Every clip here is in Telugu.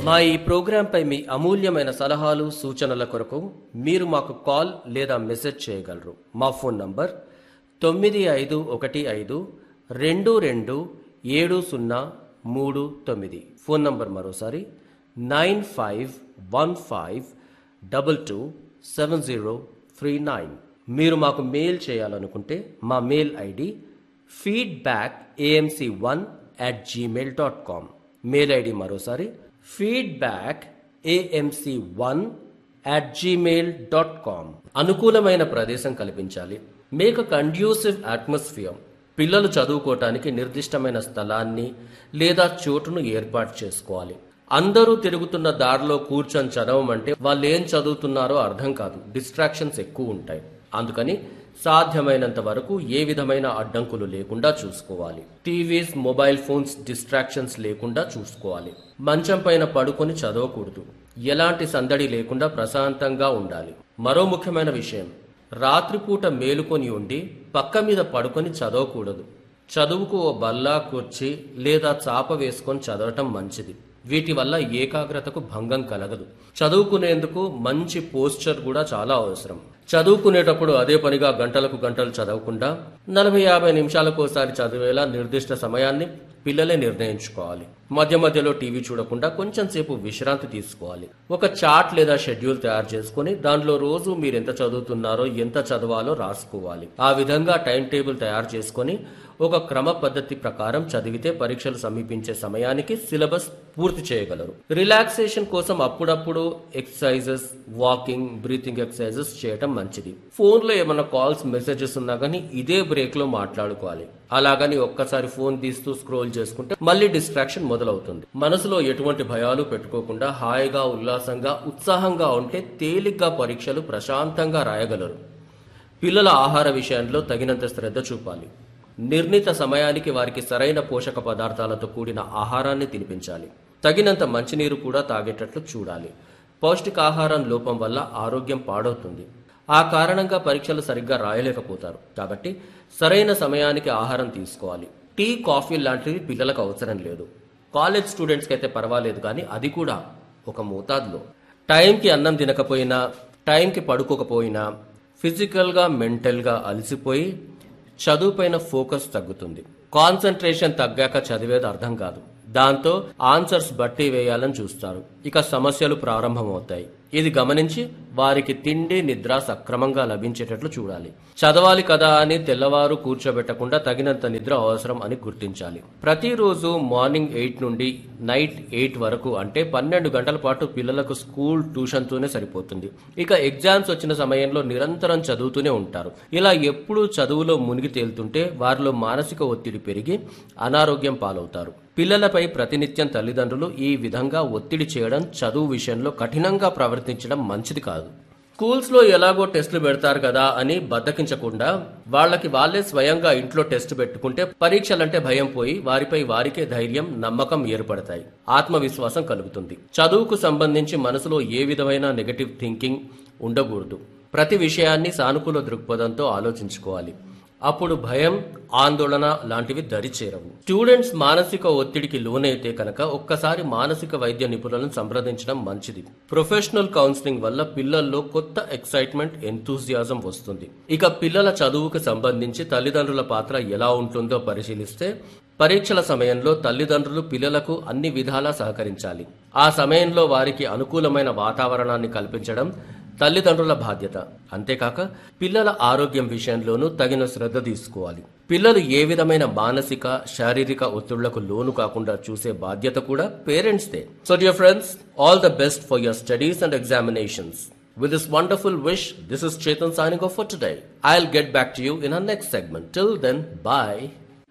మా ఈ ప్రోగ్రాంపై మీ అమూల్యమైన సలహాలు సూచనల కొరకు మీరు మాకు కాల్ లేదా మెసేజ్ చేయగలరు మా ఫోన్ నంబర్ తొమ్మిది ఐదు ఒకటి ఐదు రెండు రెండు ఏడు సున్నా మూడు తొమ్మిది ఫోన్ నంబర్ మరోసారి nine five one five double two seven zero three nine మీరు మాకు మెయిల్ చేయాలనుకుంటే మా mail ID feedback AMC one at Gmail dot com mail ID మరోసారి feedback AMC one at Gmail dot com అనుకూలమైన ప్రదేశం కల్పించాలి మేక్ కండ్యూసివ్ అట్మాస్ఫియర్ పిల్లలు చదువుకోవటానికి నిర్దిష్టమైన స్థలాన్ని లేదా చోటును ఏర్పాటు చేసుకోవాలి అందరూ తిరుగుతున్న దారిలో కూర్చొని చదవమంటే వాళ్ళు ఏం చదువుతున్నారో అర్థం కాదు డిస్ట్రాక్షన్స్ ఎక్కువ ఉంటాయి అందుకని సాధ్యమైనంత వరకు ఏ విధమైన అడ్డంకులు లేకుండా చూసుకోవాలి టీవీస్ మొబైల్ ఫోన్స్ డిస్ట్రాక్షన్స్ లేకుండా చూసుకోవాలి మంచం పైన పడుకొని చదవకూడదు ఎలాంటి సందడి లేకుండా ప్రశాంతంగా ఉండాలి మరో ముఖ్యమైన విషయం రాత్రిపూట మేలుకొని ఉండి పక్క మీద పడుకొని చదవకూడదు చదువుకు ఓ బల్లా కుర్చీ లేదా చాప వేసుకొని చదవటం మంచిది వీటి వల్ల ఏకాగ్రతకు భంగం కలగదు చదువుకునేందుకు మంచి పోస్చర్ కూడా చాలా అవసరం చదువుకునేటప్పుడు అదే పనిగా గంటలకు గంటలు చదవకుండా నలభై యాభై నిమిషాలకు ఒకసారి చదివేలా నిర్దిష్ట సమయాన్ని పిల్లలే నిర్ణయించుకోవాలి మధ్య మధ్యలో టీవీ చూడకుండా కొంచెం సేపు విశ్రాంతి తీసుకోవాలి ఒక చార్ట్ లేదా షెడ్యూల్ తయారు చేసుకుని దానిలో రోజు మీరు ఎంత చదువుతున్నారో ఎంత చదవాలో రాసుకోవాలి ఆ విధంగా టైం టేబుల్ తయారు చేసుకొని ఒక క్రమ పద్ధతి ప్రకారం చదివితే పరీక్షలు సమీపించే సమయానికి సిలబస్ పూర్తి చేయగలరు రిలాక్సేషన్ కోసం అప్పుడప్పుడు ఎక్సర్సైజెస్ వాకింగ్ బ్రీతింగ్ ఎక్సర్సైజెస్ చేయటం మంచిది ఫోన్లో ఏమైనా కాల్స్ మెసేజెస్ ఉన్నా కానీ ఇదే బ్రేక్ లో మాట్లాడుకోవాలి అలాగని ఒక్కసారి ఫోన్ తీస్తూ స్క్రోల్ చేసుకుంటే మళ్ళీ డిస్ట్రాక్షన్ మొదలవుతుంది మనసులో ఎటువంటి భయాలు పెట్టుకోకుండా హాయిగా ఉల్లాసంగా ఉత్సాహంగా ఉంటే తేలిగ్గా పరీక్షలు ప్రశాంతంగా రాయగలరు పిల్లల ఆహార విషయంలో తగినంత శ్రద్ధ చూపాలి నిర్ణీత సమయానికి వారికి సరైన పోషక పదార్థాలతో కూడిన ఆహారాన్ని తినిపించాలి తగినంత మంచినీరు కూడా తాగేటట్లు చూడాలి పౌష్టికాహారం లోపం వల్ల ఆరోగ్యం పాడవుతుంది ఆ కారణంగా పరీక్షలు సరిగ్గా రాయలేకపోతారు కాబట్టి సరైన సమయానికి ఆహారం తీసుకోవాలి టీ కాఫీ లాంటివి పిల్లలకు అవసరం లేదు కాలేజ్ స్టూడెంట్స్కి అయితే పర్వాలేదు కానీ అది కూడా ఒక మోతాదులో టైంకి అన్నం తినకపోయినా టైంకి పడుకోకపోయినా ఫిజికల్గా మెంటల్గా అలసిపోయి చదువుపైన ఫోకస్ తగ్గుతుంది కాన్సన్ట్రేషన్ తగ్గాక చదివేది అర్థం కాదు దాంతో ఆన్సర్స్ బట్టి వేయాలని చూస్తారు ఇక సమస్యలు ప్రారంభమవుతాయి ఇది గమనించి వారికి తిండి నిద్ర సక్రమంగా లభించేటట్లు చూడాలి చదవాలి కదా అని తెల్లవారు కూర్చోబెట్టకుండా తగినంత నిద్ర అవసరం అని గుర్తించాలి ప్రతిరోజు మార్నింగ్ ఎయిట్ నుండి నైట్ ఎయిట్ వరకు అంటే పన్నెండు గంటల పాటు పిల్లలకు స్కూల్ ట్యూషన్తోనే సరిపోతుంది ఇక ఎగ్జామ్స్ వచ్చిన సమయంలో నిరంతరం చదువుతూనే ఉంటారు ఇలా ఎప్పుడూ చదువులో మునిగి తేలుతుంటే వారిలో మానసిక ఒత్తిడి పెరిగి అనారోగ్యం పాలవుతారు పిల్లలపై ప్రతినిత్యం తల్లిదండ్రులు ఈ విధంగా ఒత్తిడి చేయడం చదువు విషయంలో కఠినంగా ప్రవర్తించడం మంచిది కాదు స్కూల్స్ లో ఎలాగో టెస్టులు పెడతారు కదా అని బద్దకించకుండా వాళ్ళకి వాళ్ళే స్వయంగా ఇంట్లో టెస్ట్ పెట్టుకుంటే పరీక్షలంటే భయం పోయి వారిపై వారికే ధైర్యం నమ్మకం ఏర్పడతాయి ఆత్మవిశ్వాసం కలుగుతుంది చదువుకు సంబంధించి మనసులో ఏ విధమైన నెగటివ్ థింకింగ్ ఉండకూడదు ప్రతి విషయాన్ని సానుకూల దృక్పథంతో ఆలోచించుకోవాలి అప్పుడు భయం ఆందోళన లాంటివి దరిచేరవు స్టూడెంట్స్ మానసిక ఒత్తిడికి లోనైతే కనుక ఒక్కసారి మానసిక వైద్య నిపుణులను సంప్రదించడం మంచిది ప్రొఫెషనల్ కౌన్సిలింగ్ వల్ల పిల్లల్లో కొత్త ఎక్సైట్మెంట్ ఎంతూజియాజం వస్తుంది ఇక పిల్లల చదువుకు సంబంధించి తల్లిదండ్రుల పాత్ర ఎలా ఉంటుందో పరిశీలిస్తే పరీక్షల సమయంలో తల్లిదండ్రులు పిల్లలకు అన్ని విధాలా సహకరించాలి ఆ సమయంలో వారికి అనుకూలమైన వాతావరణాన్ని కల్పించడం తల్లిదండ్రుల బాధ్యత అంతేకాక పిల్లల ఆరోగ్యం విషయంలోనూ తగిన శ్రద్ధ తీసుకోవాలి పిల్లలు ఏ విధమైన మానసిక శారీరక ఒత్తిళ్లకు లోను కాకుండా చూసే బాధ్యత కూడా పేరెంట్స్దే so dear friends all the best for your studies and examinations With this wonderful wish, this is Chetan signing off for today. I'll get back to you in our next segment. Till then, bye.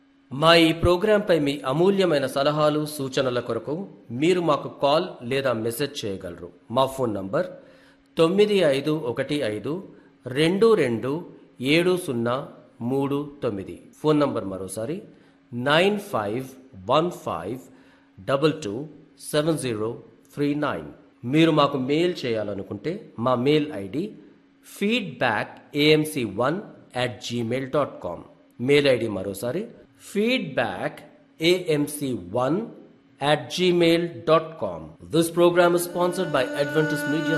మా ఈ ప్రోగ్రాంపై మీ అమూల్యమైన సలహాలు సూచనల కొరకు మీరు మాకు కాల్ లేదా మెసేజ్ చేయగలరు మా ఫోన్ నంబర్ తొమ్మిది ఐదు ఒకటి ఐదు రెండు రెండు ఏడు సున్నా మూడు తొమ్మిది ఫోన్ నంబర్ మరోసారి nine five one five double two seven zero three nine మీరు మాకు మెయిల్ చేయాలనుకుంటే మా mail ID feedback AMC one at Gmail dot com mail ID మరోసారి feedback AMC one at gmail.com. This program is sponsored by Adventist Media